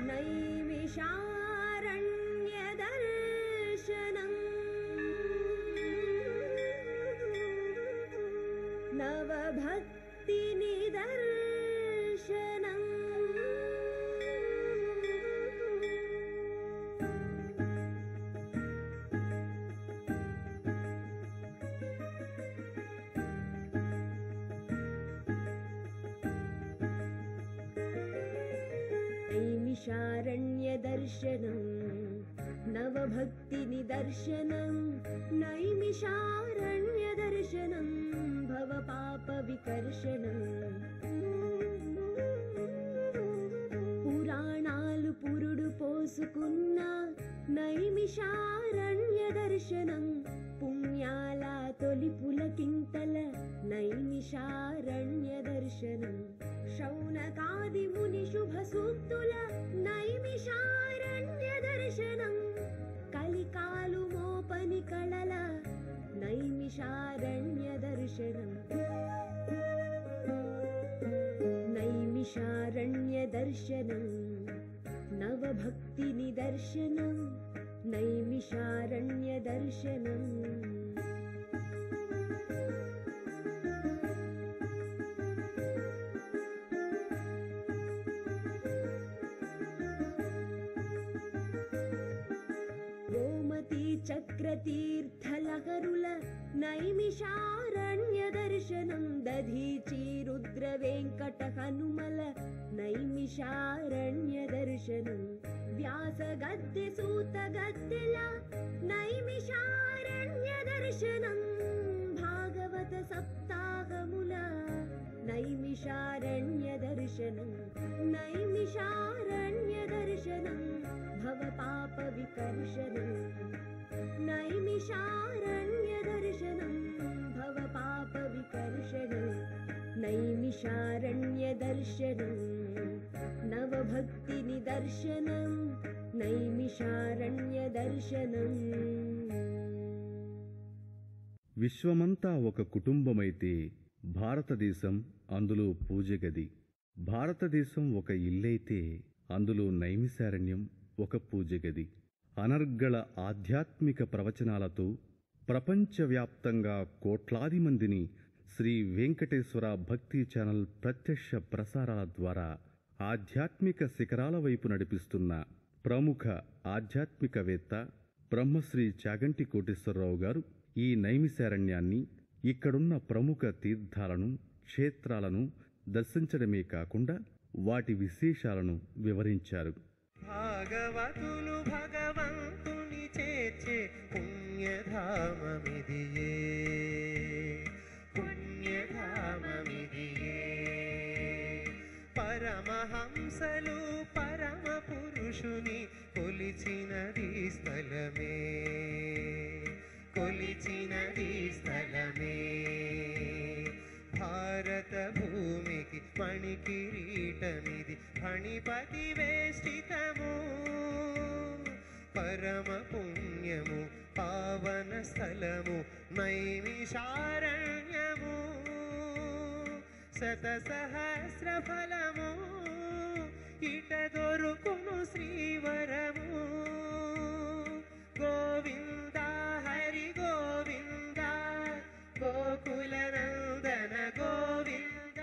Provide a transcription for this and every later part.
नैमिषारण्यदर्शनम् नवभक्तिनिदर्शनम् नैमिषारण्यदर्शनम् नवभक्तिनिदर्शनम् नैमिषारण्यदर्शनम् भवपापविकर्षणम् పురాణాలు పురుడు పోసుకున్న నైమిషారణ్య దర్శనం పుణ్యాల తొలి పులకింతల నైమిషారణ్య దర్శనం శౌనకాది ముని శుభ సూక్తుల నైమిషారణ్య దర్శనం కలికాలు మోపని కళల నైమిషారణ్య దర్శనం नैमिषारण्यदर्शनम् नवभक्तिनिदर्शनम् नैमिषारण्यदर्शनम् गोमती चक्रतीर्थलहरुल नैमिषारण्यदर्शनं दधीची रुद्रवेङ्कट हनुमल नैमिषारण्यदर्शनं व्यासगद्य सूतगद्यल नैमिषारण्यदर्शनं भागवत सप्ताहमुल नैमिषारण्यदर्शनं नैमिषारण्यदर्शनं भवपापविकर्षणम् नैमिषारण्यदर्शनं भवपापविकर्षणम् नैमिषारण्यदर्शनं नवभक्तिनिदर्शनं नैमिषारण्यदर्शनम् విశ్వమంతా ఒక కుటుంబమైతే భారతదేశం అందులో పూజ గది భారతదేశం ఒక ఇల్లైతే అందులో నైమిశారణ్యం ఒక పూజ గది అనర్గళ ఆధ్యాత్మిక ప్రవచనాలతో ప్రపంచవ్యాప్తంగా కోట్లాది మందిని శ్రీ వెంకటేశ్వర భక్తి ఛానల్ ప్రత్యక్ష ప్రసారాల ద్వారా ఆధ్యాత్మిక శిఖరాల వైపు నడిపిస్తున్న ప్రముఖ ఆధ్యాత్మికవేత్త బ్రహ్మశ్రీ చాగంటి కోటేశ్వరరావు గారు ఈ నైమిశారణ్యాన్ని ఇక్కడున్న ప్రముఖ తీర్థాలను క్షేత్రాలను దర్శించడమే కాకుండా వాటి విశేషాలను వివరించారు భాగవతులు భగవంతుని చేర్చే పుణ్యధామమిదియే పుణ్యధామమిదియే పరమహంసలు పరమ పురుషుని కొలిచినది స్థలమే కొలిచినది స్థలమే భారత భూమికి మణికిరీటమిది ఫణిపతి వేష్టితము పరమ పుణ్యము పావన స్థలము నైమిషారణ్యము శత సహస్ర ఫలము ఇట దొరుకును శ్రీవరము గోవింద హరి గోవింద గోకుల నందన గోవింద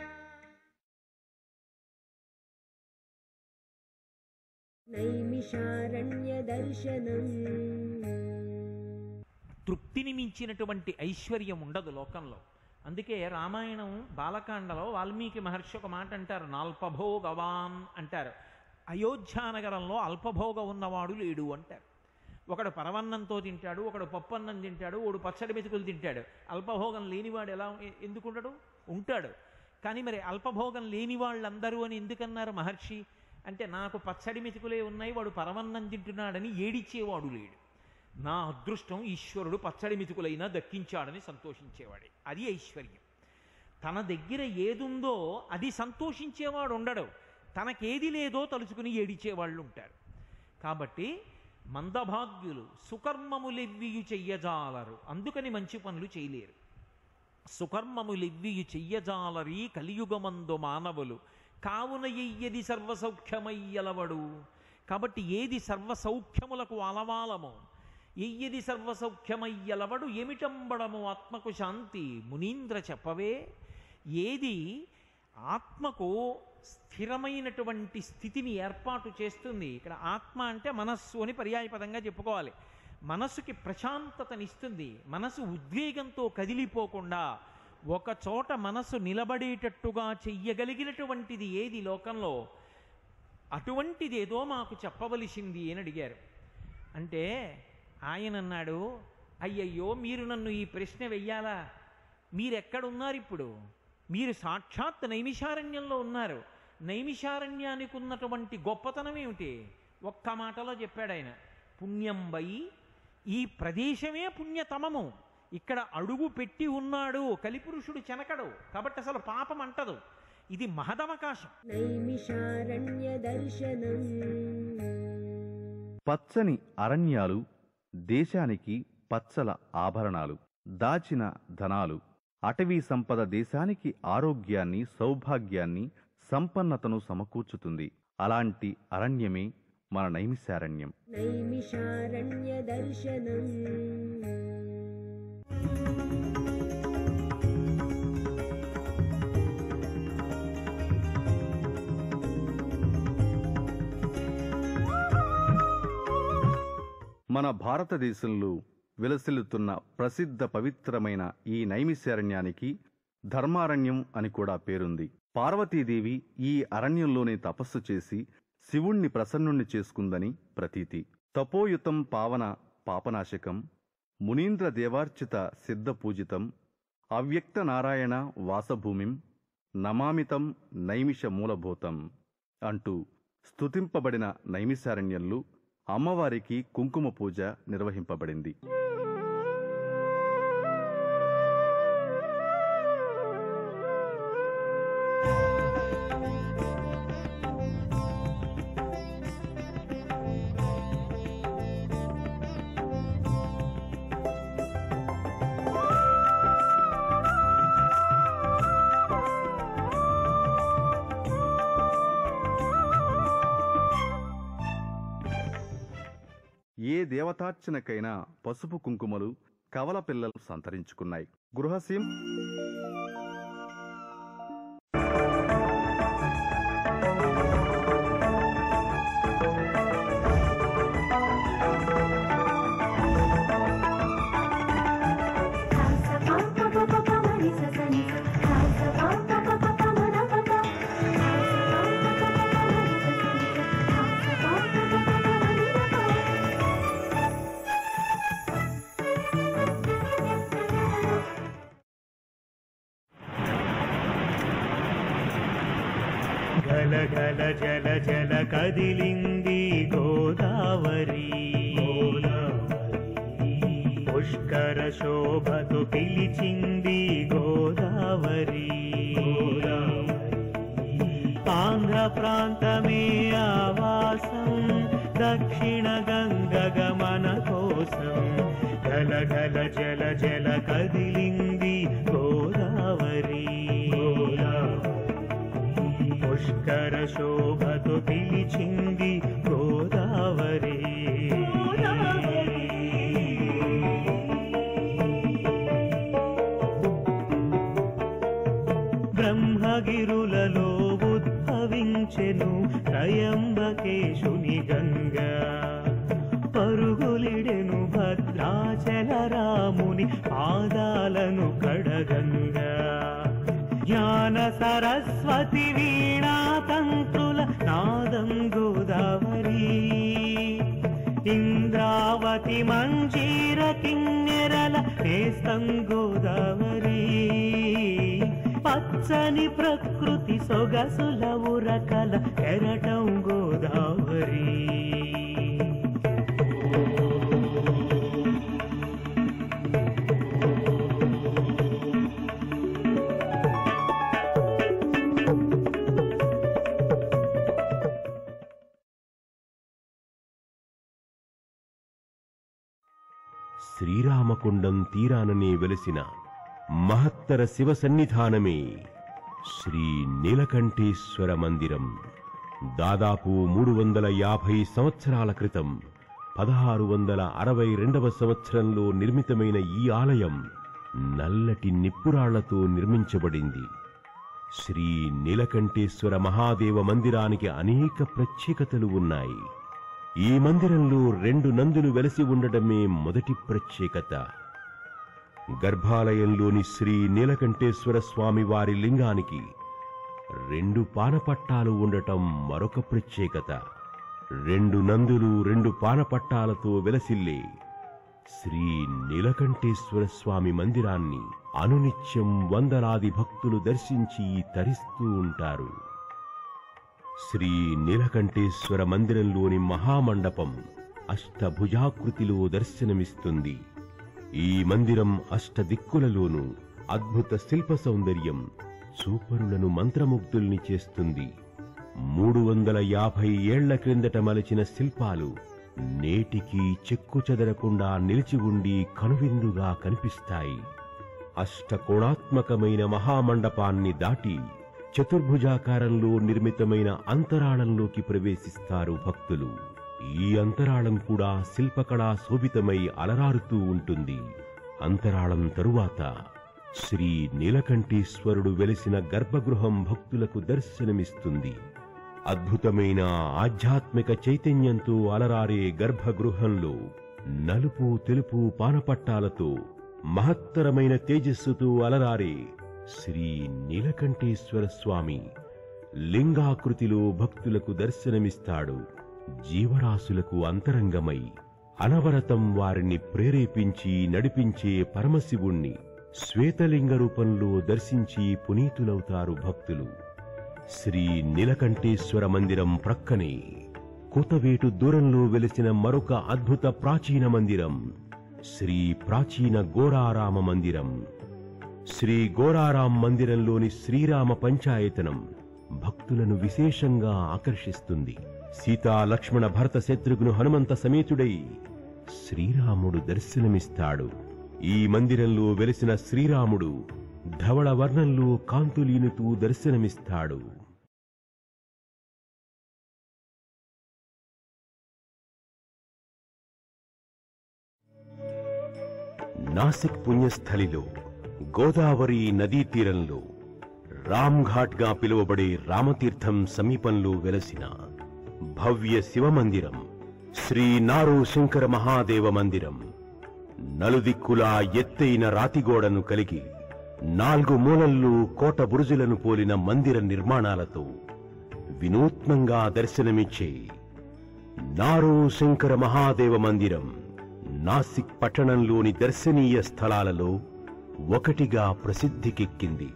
నైమిషారణ్యదర్శనम् తృప్తిని మించినటువంటి ఐశ్వర్యం ఉండదు లోకంలో అందుకే రామాయణం బాలకాండలో వాల్మీకి మహర్షి ఒక మాట అంటారు నాల్పభోగవాన్ అంటారు అయోధ్యానగరంలో అల్పభోగం ఉన్నవాడు లేడు అంటారు ఒకడు పరవన్నంతో తింటాడు ఒకడు పప్పన్నం తింటాడు ఒకడు పచ్చడి మెతుకులు తింటాడు అల్పభోగం లేనివాడు ఎలా ఎ- ఎందుకు ఉండడు ఉంటాడు కానీ మరి అల్పభోగం లేని వాళ్ళందరూ అని ఎందుకన్నారు మహర్షి అంటే నాకు పచ్చడి మెతుకులే ఉన్నాయి వాడు పరవన్నం తింటున్నాడని ఏడిచేవాడు లేడు నా అదృష్టం ఈశ్వరుడు పచ్చడి మెతుకులైనా దక్కించాడని సంతోషించేవాడే అది ఐశ్వర్యం తన దగ్గర ఏదుందో అది సంతోషించేవాడు ఉండడు తనకేది లేదో తలుచుకుని ఏడిచేవాళ్ళు ఉంటారు కాబట్టి మందభాగ్యులు సుకర్మములెవ్వియు చెయ్యజాలరు అందుకని మంచి పనులు చేయలేరు సుకర్మములెవ్వియు చెయ్యజాలరి కలియుగమందు మానవులు కావున ఎయ్యది సర్వసౌఖ్యమయ్యలవడు కాబట్టి ఏది సర్వసౌఖ్యములకు అలవాలమో ఎయ్యది సర్వసౌఖ్యమయ్యలవడు ఏమిటంబడము ఆత్మకు శాంతి మునీంద్ర చెప్పవే ఏది ఆత్మకు స్థిరమైనటువంటి స్థితిని ఏర్పాటు చేస్తుంది ఇక్కడ ఆత్మ అంటే మనస్సు అని పర్యాయపదంగా చెప్పుకోవాలి మనస్సుకి ప్రశాంతతనిస్తుంది మనసు ఉద్వేగంతో కదిలిపోకుండా ఒక చోట మనసు నిలబడేటట్టుగా చెయ్యగలిగినటువంటిది ఏది లోకంలో అటువంటిదేదో మాకు చెప్పవలసింది అని అడిగారు అంటే ఆయన అన్నాడు అయ్యయ్యో మీరు నన్ను ఈ ప్రశ్న వెయ్యాలా మీరెక్కడున్నారు ఇప్పుడు మీరు సాక్షాత్ నైమిషారణ్యంలో ఉన్నారు నైమిషారణ్యానికి ఉన్నటువంటి గొప్పతనం ఏమిటి ఒక్క మాటలో చెప్పాడు ఆయన పుణ్యంబై ఈ ప్రదేశమే పుణ్యతమము ఇక్కడ అడుగు పెట్టి ఉన్నాడు కలిపురుషుడు చెనకడు కాబట్టి అసలు పాపం అంటదు ఇది మహదవకాశం నైమిషారణ్యదర్శనం పచ్చని అరణ్యాలు దేశానికి పచ్చల ఆభరణాలు దాచిన ధనాలు అటవీ సంపద దేశానికి ఆరోగ్యాన్ని సౌభాగ్యాన్ని సంపన్నతను సమకూర్చుతుంది అలాంటి అరణ్యమే మన నైమిశారణ్యం నైమిషారణ్యదర్శనం మన భారతదేశంలో విలసిల్లుతున్న ప్రసిద్ధ పవిత్రమైన ఈ నైమిశారణ్యానికి ధర్మారణ్యం అని కూడా పేరుంది పార్వతీదేవి ఈ అరణ్యంలోనే తపస్సు చేసి శివుణ్ణి ప్రసన్నుణ్ణి చేసుకుందని ప్రతీతి తపోయుతం పావన పాపనాశకం మునీంద్ర దేవార్చిత సిద్ధ పూజితం అవ్యక్త నారాయణ వాసభూమిం నమామితం నైమిష మూలభూతం అంటూ స్తుతింపబడిన నైమిశారణ్యంలో అమ్మవారికి కుంకుమ పూజ నిర్వహింపబడింది ఏ దేవతార్చనకైనా పసుపు కుంకుమలు కవల పిల్లలు సంతరించుకున్నాయి గృహసీం గల గల జల జల కదిలింది గోదావరి పుష్కర శోభతో పిలిచింది గోదావరి ఆంధ్ర ప్రాంతమే ఆవాసం దక్షిణ గంగ గమన కోసం గల గల జల జల కదిలింది గోదావరి పుష్కర శోభతో పిలిచింది గోదావరి బ్రహ్మగిరులలో ఉద్భవించెను త్రయంబకేశుని గంగా పరుగులిడెను భద్రాచల రాముని పాదాలను కడగంగా జ్ఞాన సరస్వతి వీణా తంత్రుల నాదం గోదావరి ఇంద్రావతి మంజీర కిన్నెరల నేస్తం గోదావరి పచ్చని ప్రకృతి సొగసుల ఉరకల కెరటం గోదావరి శ్రీరామకుండం తీరాననే వెలిసిన మహత్తర శివ సన్నిధానమే శ్రీ నీలకంఠేశ్వర మందిరం దాదాపు మూడు వందల యాభై సంవత్సరాల క్రితం పదహారు వందల అరవై రెండవ సంవత్సరంలో నిర్మితమైన ఈ ఆలయం నల్లటి నిప్పురాళ్లతో నిర్మించబడింది శ్రీ నీలకంఠేశ్వర మహాదేవ మందిరానికి అనేక ప్రత్యేకతలు ఉన్నాయి ఈ మందిరంలో రెండు నందులు వెలసి ఉండడమే మొదటి ప్రత్యేకత గర్భాలయంలోని శ్రీ నీలకంఠేశ్వర స్వామి వారి లింగానికి రెండు పానపట్టాలు ఉండటం మరొక ప్రత్యేకత రెండు నందులు రెండు పానపట్టాలతో వెలసిల్లే శ్రీ నీలకంఠేశ్వర స్వామి మందిరాన్ని అనునిత్యం వందలాది భక్తులు దర్శించి తరిస్తూ ఉంటారు శ్రీ నీలకంఠేశ్వర మందిరంలోని మహామండపం అష్టభుజాకృతిలో దర్శనమిస్తుంది ఈ మందిరం అష్టదిక్కులలోనూ అద్భుత శిల్ప సౌందర్యం చూపరులను మంత్రముగ్ధుల్ని చేస్తుంది మూడు వందల యాభై ఏళ్ల క్రిందట మలచిన శిల్పాలు నేటికి చెక్కు చెదరకుండా నిలిచి ఉండి కనువిందుగా కనిపిస్తాయి అష్టకోణాత్మకమైన మహామండపాన్ని దాటి చతుర్భుజాకారంలో నిర్మితమైన అంతరాళంలోకి ప్రవేశిస్తారు భక్తులు ఈ అంతరాళం కూడా శిల్పకళా శోభితమై అలరారుతూ ఉంటుంది అంతరాళం తరువాత శ్రీ నీలకంఠీశ్వరుడు వెలిసిన గర్భగృహం భక్తులకు దర్శనమిస్తుంది అద్భుతమైన ఆధ్యాత్మిక చైతన్యంతో అలరారే గర్భగృహంలో నలుపు తెలుపు పానపట్టాలతో మహత్తరమైన తేజస్సుతో అలరారే శ్రీ నీలకంఠేశ్వర స్వామి లింగాకృతిలో భక్తులకు దర్శనమిస్తాడు జీవరాశులకు అంతరంగమై అనవరతం వారిని ప్రేరేపించి నడిపించే పరమశివుణ్ణి శ్వేతలింగ రూపంలో దర్శించి పునీతులవుతారు భక్తులు శ్రీ నీలకంఠేశ్వర మందిరం ప్రక్కనే కూతవేటు దూరంలో వెలిసిన మరొక అద్భుత ప్రాచీన మందిరం శ్రీ ప్రాచీన గోరారామ మందిరం శ్రీ గోరారాం మందిరంలోని శ్రీరామ పంచాయతనం భక్తులను విశేషంగా ఆకర్షిస్తుంది సీతా లక్ష్మణ భరత శత్రుఘ్ను హనుమంత సమేతుడై శ్రీరాముడు దర్శనమిస్తాడు ఈ మందిరంలో వెలిసిన శ్రీరాముడు ధవళ వర్ణంలో కాంతులీనుతూ దర్శనమిస్తాడు నాసిక్ పుణ్యస్థలిలో గోదావరి నదీ తీరంలో రామ్ఘాట్ గా పిలువబడే రామతీర్థం సమీపంలో వెలసిన భవ్య శివమందిరం శ్రీ నారో శంకర మహాదేవ మందిరం నలుదిక్కులా ఎత్తైన రాతిగోడను కలిగి నాలుగు మూలల్లో కోట బురుజులను పోలిన మందిర నిర్మాణాలతో వినూత్నంగా దర్శనమిచ్చే నారో శంకర మహాదేవ మందిరం నాసిక్ పట్టణంలోని దర్శనీయ స్థలాలలో ఒకటిగా ప్రసిద్ధికెక్కింది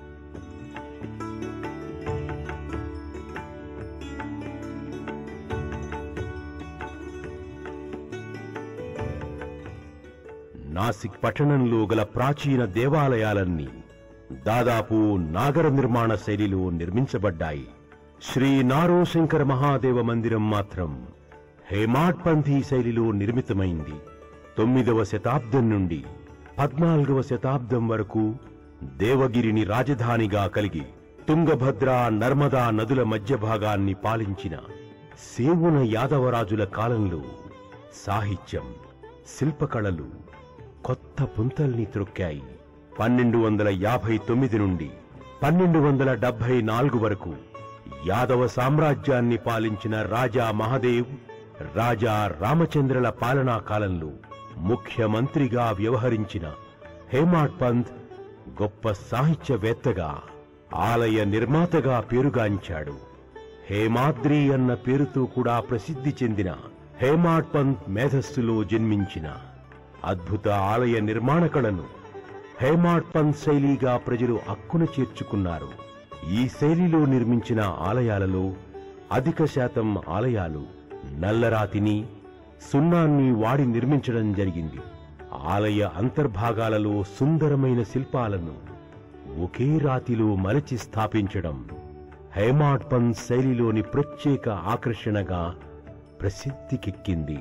నాసిక్ పట్టణంలో గల ప్రాచీన దేవాలయాలన్నీ దాదాపు నాగర నిర్మాణ శైలిలో నిర్మించబడ్డాయి శ్రీ నారో శంకర మహాదేవ మందిరం మాత్రం హేమాడ్పంథీ శైలిలో నిర్మితమైంది తొమ్మిదవ శతాబ్దం నుండి పద్నాలుగవ శతాబ్దం వరకు దేవగిరిని రాజధానిగా కలిగి తుంగభద్ర నర్మదా నదుల మధ్య భాగాన్ని పాలించిన సేవున యాదవరాజుల కాలంలో సాహిత్యం శిల్పకళలు కొత్త పుంతల్ని త్రొక్కాయి పన్నెండు వందల యాభై తొమ్మిది నుండి పన్నెండు వందల డెబ్బై నాలుగు వరకు యాదవ సామ్రాజ్యాన్ని పాలించిన రాజా మహదేవ్ రాజా రామచంద్రల పాలనా కాలంలో ముఖ్యమంత్రిగా వ్యవహరించిన హేమాడ్ పంత్ గొప్ప సాహిత్యవేత్తగా ఆలయ నిర్మాతగా పేరుగాంచాడు హేమాద్రి అన్న పేరుతో కూడా ప్రసిద్ధి చెందిన హేమాడ్ పంత్ మేధస్సులో జన్మించిన అద్భుత ఆలయ నిర్మాణ కళను హేమాడ్ పంత్ శైలిగా ప్రజలు అక్కున చేర్చుకున్నారు ఈ శైలిలో నిర్మించిన ఆలయాలలో అధిక శాతం ఆలయాలు నల్లరాతిని సున్నాన్ని వాడి నిర్మించడం జరిగింది ఆలయ అంతర్భాగాలలో సుందరమైన శిల్పాలను ఒకే రాతిలో మలచి స్థాపించడం హైమాడ్ పంత్ శైలిలోని ప్రత్యేక ఆకర్షణగా ప్రసిద్ధికెక్కింది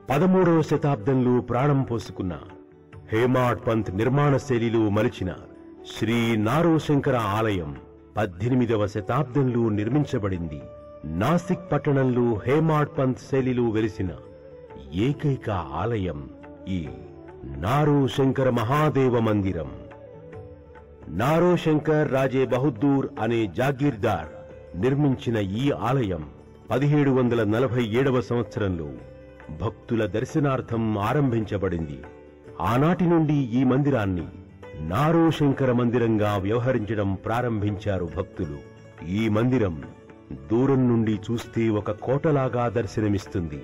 పదమూడవ శతాబ్దంలో ప్రాణం పోసుకున్న హేమాడ్ పంత్ నిర్మాణ శైలిలో మలిచిన శ్రీ నారోశంకర ఆలయం పద్దెనిమిదవ శతాబ్దంలో నిర్మించబడింది నాసిక్ పట్టణంలో హేమాడ్ పంత్ శైలిలో వెలిసిన ఏకైక ఆలయం ఈ నారోశంకర మహాదేవ మందిరం నారోశంకర్ రాజే బహదూర్ అనే జాగీర్దార్ నిర్మించిన ఈ ఆలయం పదిహేడు వందల నలభై ఏడవ సంవత్సరంలో భక్తుల దర్శనార్థం ఆరంభించబడింది ఆనాటి నుండి ఈ మందిరాన్ని నారోశంకర మందిరంగా వ్యవహరించడం ప్రారంభించారు భక్తులు ఈ మందిరం దూరం నుండి చూస్తే ఒక కోటలాగా దర్శనమిస్తుంది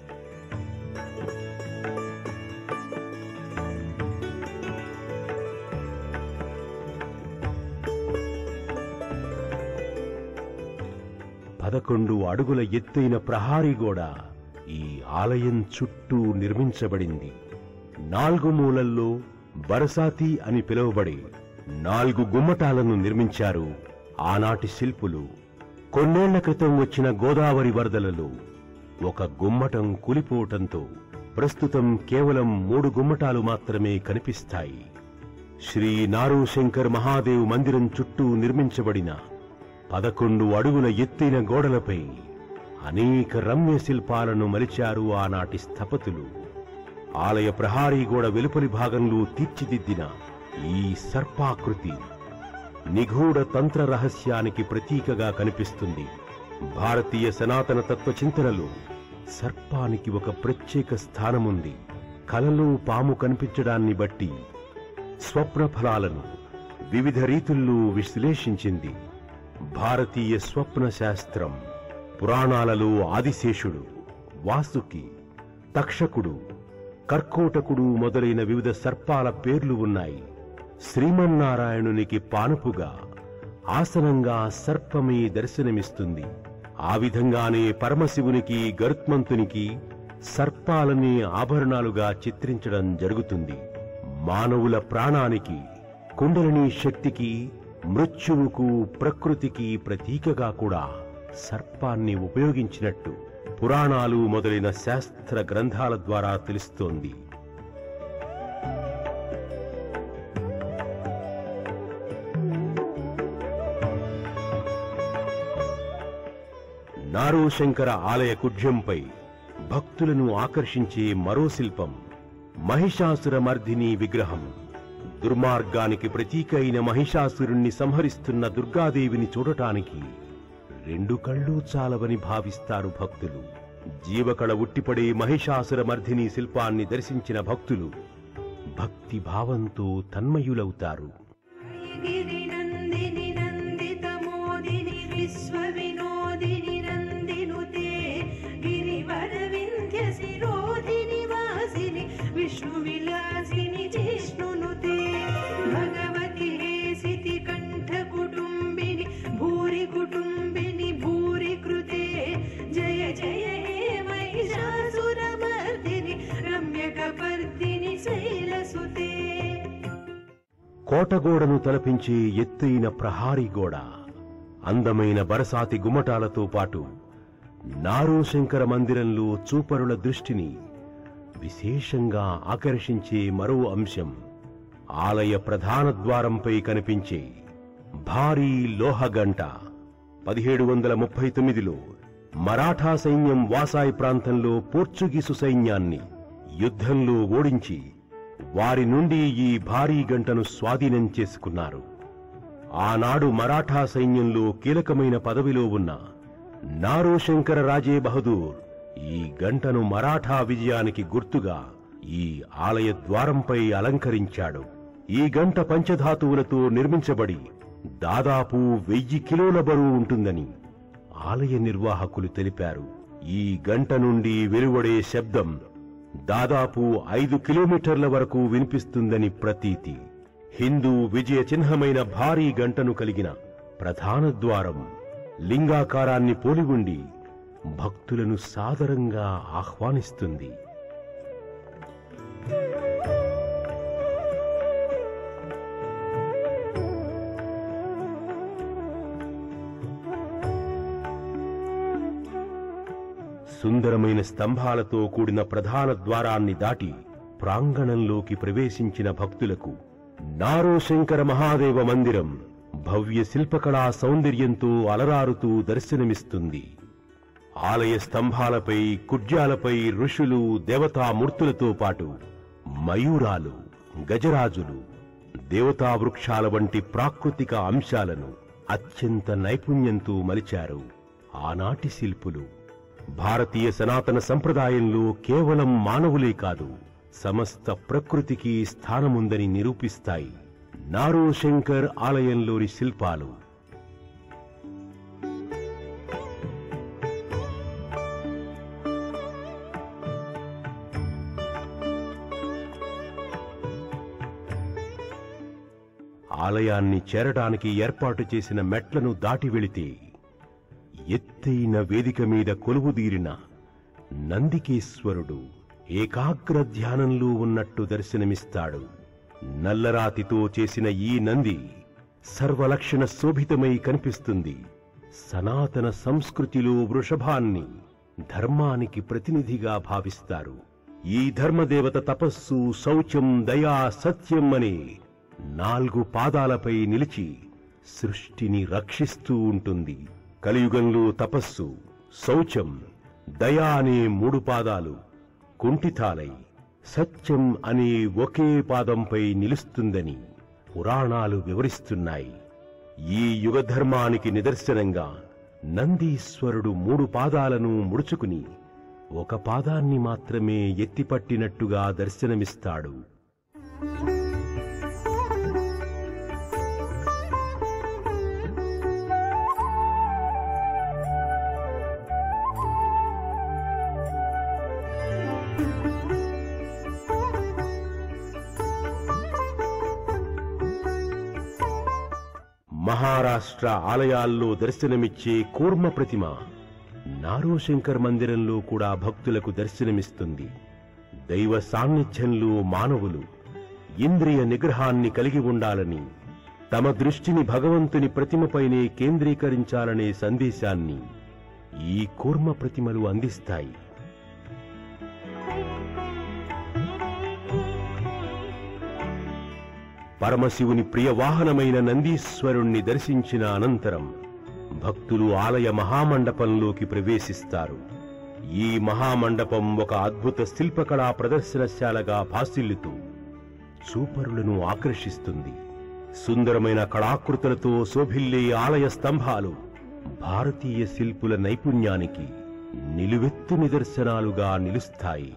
పదకొండు అడుగుల ఎత్తైన ప్రహారీ గోడ ఈ ఆలయం చుట్టూ నిర్మించబడింది నాలుగు మూలల్లో బరసాతి అని పిలువబడే నాలుగు గుమ్మటాలను నిర్మించారు ఆనాటి శిల్పులు కొన్నేళ్ల క్రితం వచ్చిన గోదావరి వరదలలో ఒక గుమ్మటం కూలిపోవటంతో ప్రస్తుతం కేవలం మూడు గుమ్మటాలు మాత్రమే కనిపిస్తాయి శ్రీ నారోశంకర్ మహాదేవ్ మందిరం చుట్టూ నిర్మించబడిన పదకొండు అడుగుల ఎత్తైన గోడలపై అనేక రమ్య శిల్పాలను మలిచారు ఆనాటి స్థపతులు ఆలయ ప్రహారీ గోడ వెలుపలి భాగంలో తీర్చిదిద్దిన ఈ సర్పాకృతి నిగూఢ తంత్ర రహస్యానికి ప్రతీకగా కనిపిస్తుంది భారతీయ సనాతన తత్వ చింతనలో సర్పానికి ఒక ప్రత్యేక స్థానముంది కలలో పాము కనిపించడాన్ని బట్టి స్వప్న ఫలాలను వివిధ రీతుల్లో విశ్లేషించింది భారతీయ స్వప్న శాస్త్రం పురాణాలలో ఆదిశేషుడు వాసుకి తక్షకుడు కర్కోటకుడు మొదలైన వివిధ సర్పాల పేర్లు ఉన్నాయి శ్రీమన్నారాయణునికి పానుపుగా ఆసనంగా సర్పమే దర్శనమిస్తుంది ఆ విధంగానే పరమశివునికి గరుత్మంతునికి సర్పాలని ఆభరణాలుగా చిత్రించడం జరుగుతుంది మానవుల ప్రాణానికి కుండలిని శక్తికి మృత్యువుకు ప్రకృతికి ప్రతీకగా కూడా సర్పాన్ని ఉపయోగించినట్టు పురాణాలు మొదలైన శాస్త్ర గ్రంథాల ద్వారా తెలుస్తోంది నారోశంకర ఆలయ కుడ్యంపై భక్తులను ఆకర్షించే మరో శిల్పం మహిషాసుర మర్దిని విగ్రహం దుర్మార్గానికి ప్రతీక అయిన మహిషాసురుణ్ణి సంహరిస్తున్న దుర్గాదేవిని చూడటానికి రెండు కళ్ళు చాలవని భావిస్తారు భక్తులు జీవకళ ఉట్టిపడే మహిషాసుర మర్దిని శిల్పాన్ని దర్శించిన భక్తులు భక్తి భావంతో తన్మయులవుతారు गिरिनन्दिनि नन्दितमोदिनि विश्वविनोदिनि नन्दिनुते गिरिवरविन्ध्यशिरोधिनि वासिनि विष्णुविलासिनि जिष्णुनुते भगवति हेसिति कण्ठकुटुम्बिनि भूरि कुटुम्बिनि भूरि कृते जय जय हे महिषासुरमर्दिनि रम्यकपर्दिनि शैलसुते కోటగోడను తలపించే ఎత్తైన ప్రహారీ గోడ అందమైన బరసాతి గుమ్మటాలతో పాటు నారోశంకర మందిరంలో చూపరుల దృష్టిని విశేషంగా ఆకర్షించే మరో అంశం ఆలయ ప్రధాన ద్వారంపై కనిపించే భారీ లోహగంట పదిహేడు వందల ముప్పై తొమ్మిదిలో మరాఠా సైన్యం వాసాయి ప్రాంతంలో పోర్చుగీసు సైన్యాన్ని యుద్ధంలో ఓడించి వారి నుండి ఈ భారీ గంటను స్వాధీనం చేసుకున్నారు ఆనాడు మరాఠా సైన్యంలో కీలకమైన పదవిలో ఉన్న నారోశంకర రాజే బహదూర్ ఈ గంటను మరాఠా విజయానికి గుర్తుగా ఈ ఆలయ ద్వారంపై అలంకరించాడు ఈ గంట పంచధాతువులతో నిర్మించబడి దాదాపు వెయ్యి కిలోల బరువు ఉంటుందని ఆలయ నిర్వాహకులు తెలిపారు ఈ గంట నుండి వెలువడే శబ్దం దాదాపు ఐదు కిలోమీటర్ల వరకు వినిపిస్తుందని ప్రతీతి హిందూ విజయ చిహ్నమైన భారీ గంటను కలిగిన ప్రధాన ద్వారం లింగాకారాన్ని పోలి ఉండి భక్తులను సాదరంగా ఆహ్వానిస్తుంది సుందరమైన స్తంభాలతో కూడిన ప్రధాన ద్వారాన్ని దాటి ప్రాంగణంలోకి ప్రవేశించిన భక్తులకు నారోశంకర మహాదేవ మందిరం భవ్య శిల్పకళా సౌందర్యంతో అలరారుతూ దర్శనమిస్తుంది ఆలయ స్తంభాలపై కుడ్యాలపై ఋషులు దేవతామూర్తులతో పాటు మయూరాలు గజరాజులు దేవతా వృక్షాల వంటి ప్రాకృతిక అంశాలను అత్యంత నైపుణ్యంతో మలిచారు ఆనాటి శిల్పులు భారతీయ సనాతన సంప్రదాయంలో కేవలం మానవులే కాదు సమస్త ప్రకృతికి స్థానముందని నిరూపిస్తాయి నారో శంకర్ ఆలయంలోని శిల్పాలు ఆలయాన్ని చేరడానికి ఏర్పాటు చేసిన మెట్లను దాటి వెళితే ఎత్తైన వేదిక మీద కొలువుదీరిన నందికేశ్వరుడు ఏకాగ్ర ధ్యానంలో ఉన్నట్టు దర్శనమిస్తాడు నల్లరాతితో చేసిన ఈ నంది సర్వలక్షణ శోభితమై కనిపిస్తుంది సనాతన సంస్కృతిలో వృషభాన్ని ధర్మానికి ప్రతినిధిగా భావిస్తారు ఈ ధర్మదేవత తపస్సు శౌచం దయా సత్యం అనే నాలుగు పాదాలపై నిలిచి సృష్టిని రక్షిస్తూ ఉంటుంది కలియుగంలో తపస్సు శౌచం దయా అనే మూడు పాదాలు కుంఠితాలై సత్యం అనే ఒకే పాదంపై నిలుస్తుందని పురాణాలు వివరిస్తున్నాయి ఈ యుగధర్మానికి నిదర్శనంగా నందీశ్వరుడు మూడు పాదాలను ముడుచుకుని ఒక పాదాన్ని మాత్రమే ఎత్తిపట్టినట్టుగా దర్శనమిస్తాడు మహారాష్ట్ర ఆలయాల్లో దర్శనమిచ్చే కూర్మ ప్రతిమ నారోశంకర్ మందిరంలో కూడా భక్తులకు దర్శనమిస్తుంది దైవ సాన్నిధ్యంలో మానవులు ఇంద్రియ నిగ్రహాన్ని కలిగి ఉండాలని తమ దృష్టిని భగవంతుని ప్రతిమపైనే కేంద్రీకరించాలనే సందేశాన్ని ఈ కూర్మ ప్రతిమలు అందిస్తాయి పరమశివుని ప్రియ వాహనమైన నందీశ్వరుణ్ణి దర్శించిన అనంతరం భక్తులు ఆలయ మహామండపంలోకి ప్రవేశిస్తారు ఈ మహామండపం ఒక అద్భుత శిల్పకళా ప్రదర్శనశాలగా భాసిల్లుతూ చూపరులను ఆకర్షిస్తుంది సుందరమైన కళాకృతులతో శోభిల్లే ఆలయ స్తంభాలు భారతీయ శిల్పుల నైపుణ్యానికి నిలువెత్తు నిదర్శనాలుగా నిలుస్తాయి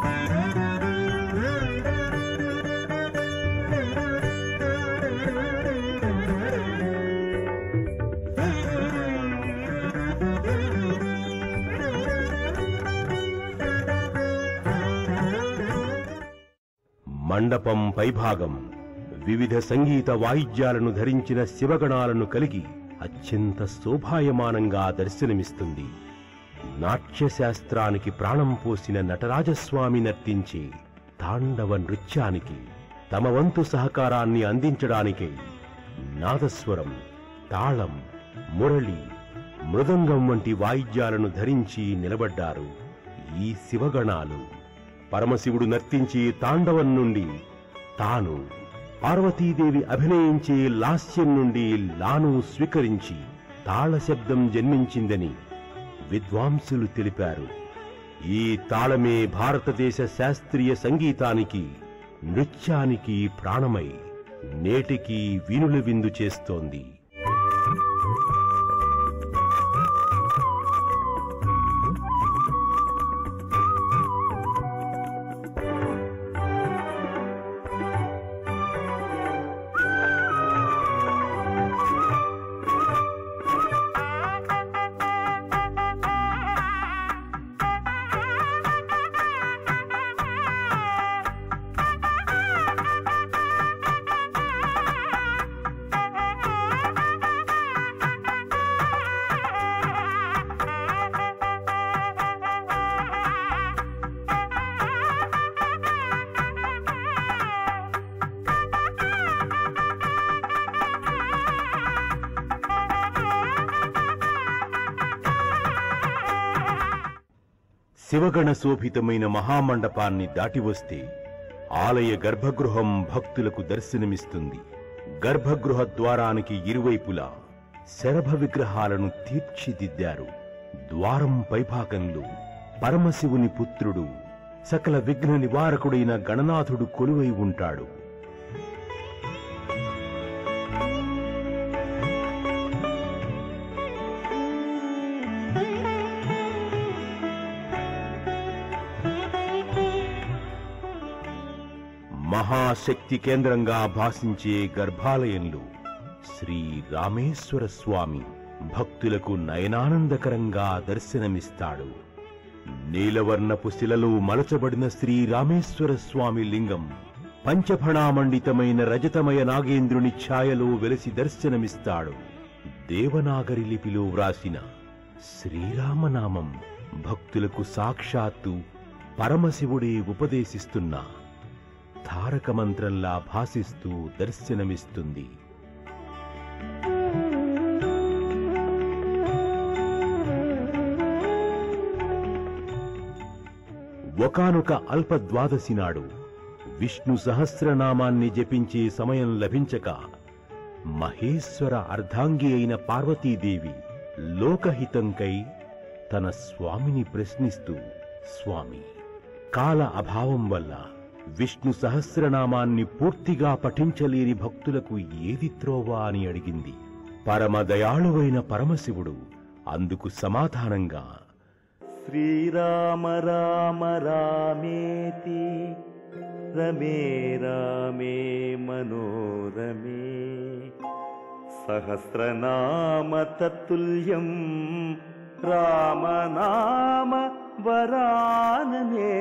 మండపం పైభాగం వివిధ సంగీత వాయిద్యాలను ధరించిన శివగణాలను కలిగి అత్యంత శోభాయమానంగా దర్శనమిస్తుంది నాట్యశాస్త్రానికి ప్రాణం పోసిన నటరాజస్వామి నర్తించే తాండవ నృత్యానికి తమ వంతు సహకారాన్ని అందించడానికై నాదస్వరం తాళం మురళి మృదంగం వంటి వాయిద్యాలను ధరించి నిలబడ్డారు ఈ శివగణాలు పరమశివుడు నర్తించే తాండవం నుండి తాను పార్వతీదేవి అభినయించే లాస్యం నుండి లాను స్వీకరించి తాళ శబ్దం జన్మించిందని విద్వాంసులు తెలిపారు ఈ తాళమే భారతదేశ శాస్త్రీయ సంగీతానికి నృత్యానికి ప్రాణమై నేటికి వీణుల విందు చేస్తోంది Thank you. శివగణ శోభితమైన మహామండపాన్ని దాటి వస్తే ఆలయ గర్భగృహం భక్తులకు దర్శనమిస్తుంది గర్భగృహ ద్వారానికి ఇరువైపులా శరభ విగ్రహాలను తీర్చిదిద్దారు ద్వారం పైభాగంలో పరమశివుని పుత్రుడు సకల విఘ్న నివారకుడైన గణనాథుడు కొలువై ఉంటాడు మహాశక్తి కేంద్రంగా భాసించే గర్భాలయంలో శ్రీ రామేశ్వర స్వామి భక్తులకు నయనానందకరంగా దర్శనమిస్తాడు నీలవర్ణపు శిలలో మలచబడిన శ్రీ రామేశ్వర స్వామి లింగం పంచఫణామండితమైన రజతమయ నాగేంద్రుని ఛాయలో వెలసి దర్శనమిస్తాడు దేవనాగరి లిపిలో వ్రాసిన శ్రీరామనామం భక్తులకు సాక్షాత్తు పరమశివుడే ఉపదేశిస్తున్న తారక మంత్రంలా భాసిస్తూ దర్శనమిస్తుంది ఒకానొక అల్ప ద్వాదశి నాడు విష్ణు సహస్రనామాన్ని జపించే సమయం లభించక మహేశ్వర అర్ధాంగి అయిన పార్వతీదేవి లోకహితంకై తన స్వామిని ప్రశ్నిస్తూ స్వామి కాల అభావం వల్ల విష్ణు సహస్రనామాన్ని పూర్తిగా పఠించలేని భక్తులకు ఏది త్రోవా అని అడిగింది పరమ దయాళువైన పరమశివుడు అందుకు సమాధానంగా శ్రీరామ రామ రామేతి రమే రామే మనోరమే సహస్రనామ తత్తుల్యం రామనామ వరాననే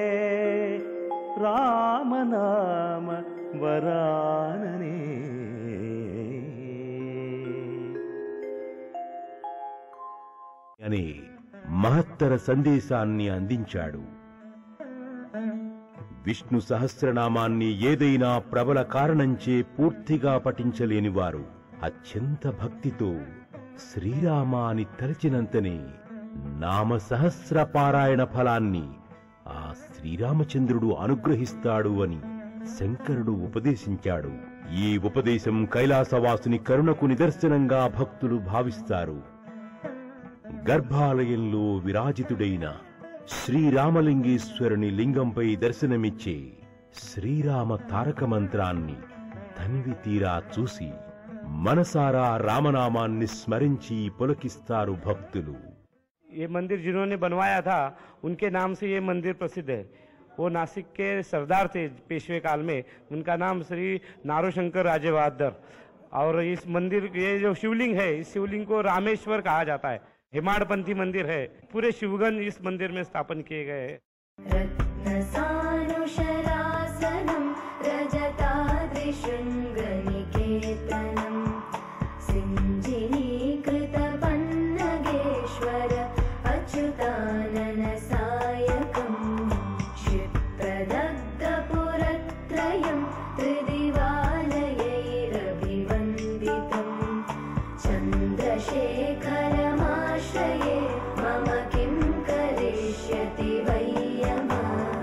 రామనామ వరాననే అనే మహత్తర సందేశాన్ని అందించాడు విష్ణు సహస్రనామాన్ని ఏదైనా ప్రబల కారణంచే పూర్తిగా పఠించలేని వారు అత్యంత భక్తితో శ్రీరామ అని తలచినంతనే నామ సహస్ర పారాయణ ఫలాన్ని ఆ శ్రీరామచంద్రుడు అనుగ్రహిస్తాడు అని శంకరుడు ఉపదేశించాడు ఈ ఉపదేశం కైలాసవాసుని కరుణకు నిదర్శనంగా భక్తులు భావిస్తారు గర్భాలయంలో విరాజితుడైన శ్రీరామలింగేశ్వరుని లింగంపై దర్శనమిచ్చే శ్రీరామ తారక మంత్రాన్ని తనివి తీరా చూసి మనసారా రామనామాన్ని స్మరించి పులకిస్తారు భక్తులు ये मंदिर जिन्होंने बनवाया था उनके नाम से ये मंदिर प्रसिद्ध है वो नासिक के सरदार थे पेशवे काल में उनका नाम श्री नारोशंकर राजे बहादुर और इस मंदिर ये जो शिवलिंग है इस शिवलिंग को रामेश्वर कहा जाता है हिमाड़पंथी मंदिर है पूरे शिवगन इस मंदिर में स्थापन किए गए हैं रत्नसानुशरासनं रजताद्रिशृङ्गनिकेतनं सिञ्जिनीकृतपन्नगेश्वर अच्युताननसायकम् क्षिप्रदग्धपुरत्रयं त्रिदिवालयैरभिवन्दितम् चन्द्रशेखरमाश्रये मम किं करिष्यति वै यमः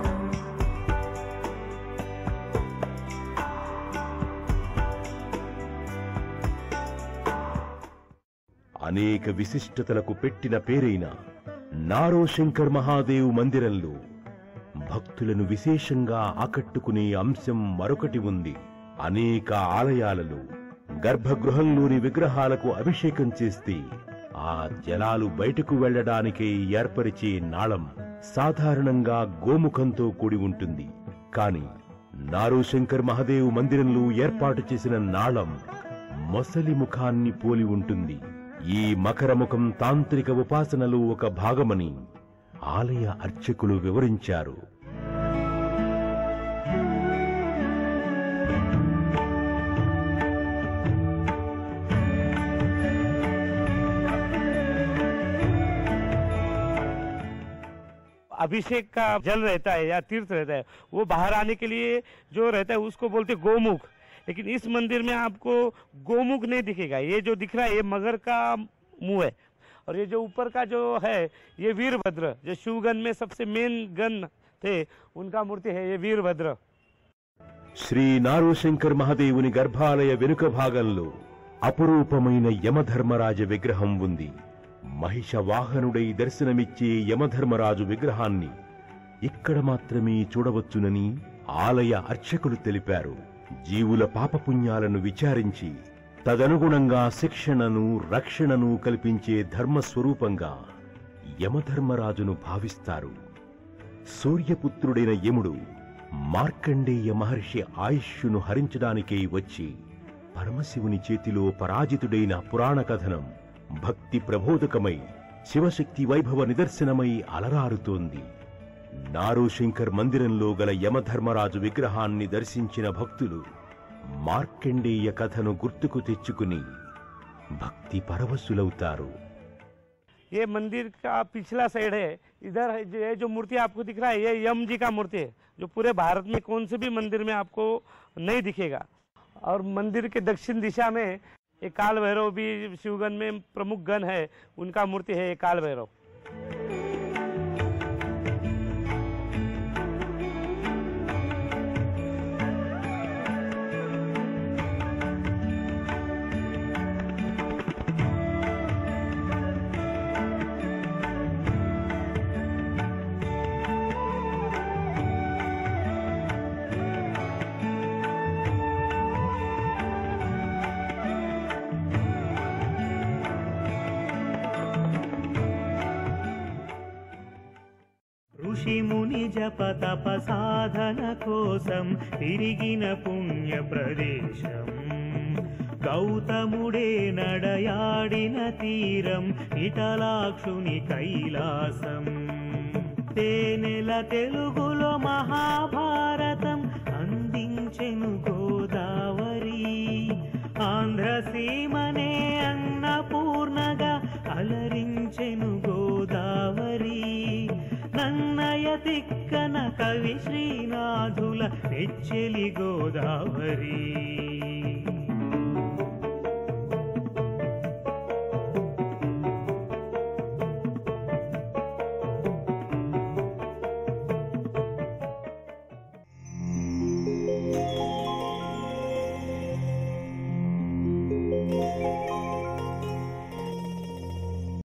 అనేక విశిష్టతలకు పెట్టిన పేరైన నారో శంకర్ మహాదేవ్ మందిరంలో భక్తులను విశేషంగా ఆకట్టుకునే అంశం మరొకటి ఉంది అనేక ఆలయాలలో గర్భగృహంలోని విగ్రహాలకు అభిషేకం చేస్తే ఆ జలాలు బయటకు వెళ్లడానికై ఏర్పరిచే నాళం సాధారణంగా గోముఖంతో కూడి ఉంటుంది కాని నారో శంకర్ మహాదేవ్ మందిరంలో ఏర్పాటు చేసిన నాళం మొసలి ముఖాన్ని పోలి ఉంటుంది ఈ మకరముఖం తాంత్రిక ఉపాసనలో ఒక భాగమని ఆలయ అర్చకులు వివరించారు अभिषेक का जल रहता है या तीर्थ रहता है वो बाहर आने के लिए जो रहता है उसको बोलते हैं गोमुख लेकिन इस मंदिर में आपको गोमुख नहीं दिखेगा ये जो दिख रहा है ये मगर का मुंह है और ये जो ऊपर का जो है ये वीरभद्र जो शिवगन में सबसे मेन गन थे उनका मूर्ति है ये वीरभद्र శ్రీ నారోశంకర్ మహాదేవుని గర్భాలయ వెనుక భాగంలో అపురూపమైన యమధర్మరాజ విగ్రహం ఉంది మహిష వాహనుడై దర్శనమిచ్చే యమధర్మరాజు విగ్రహాన్ని ఇక్కడ మాత్రమే చూడవచ్చునని ఆలయ అర్చకులు తెలిపారు జీవుల పాపపుణ్యాలను విచారించి తదనుగుణంగా శిక్షణను రక్షణను కల్పించే ధర్మస్వరూపంగా యమధర్మరాజును భావిస్తారు సూర్యపుత్రుడైన యముడు మార్కండేయ మహర్షి ఆయుష్యును హరించడానికై వచ్చి పరమశివుని చేతిలో పరాజితుడైన పురాణ కథనం భక్తి ప్రబోధకమై శివశక్తి వైభవ నిదర్శనమై అలరారుతోంది నారోశంకర్ మందిరంలో గల యమధర్మరాజు విగ్రహాన్ని దర్శించిన భక్తులు మార్కండేయ కథను గుర్తుకు తెచ్చుకుని భక్తి పరవశులవుతారు ये मंदिर का पिछला साइड है इधर है जो- ये जो मूर्ति आपको दिख रहा है ये यम जी का मूर्ति है जो पूरे भारत में कौन से भी मंदिर में आपको नहीं दिखेगा और मंदिर के दक्षिण दिशा में एक काल भैरव भी शिवगन में प्रमुख गण है उनका मूर्ति है ये काल भैरव ఋషి ముని జప తప సాధన కోసం తిరిగిన పుణ్య ప్రదేశం గౌతముడే నడయాడిన తీరం ఇటలాక్షుని కైలాసం తేనెల తెలుగులో మహాభారతం అందించెను గోదావరి ఆంధ్రసీమనే అన్నపూర్ణగా అలరించెను గోదావరి నన్నయ తిక్కన కవి శ్రీనాథుల నెచ్చెలి గోదావరి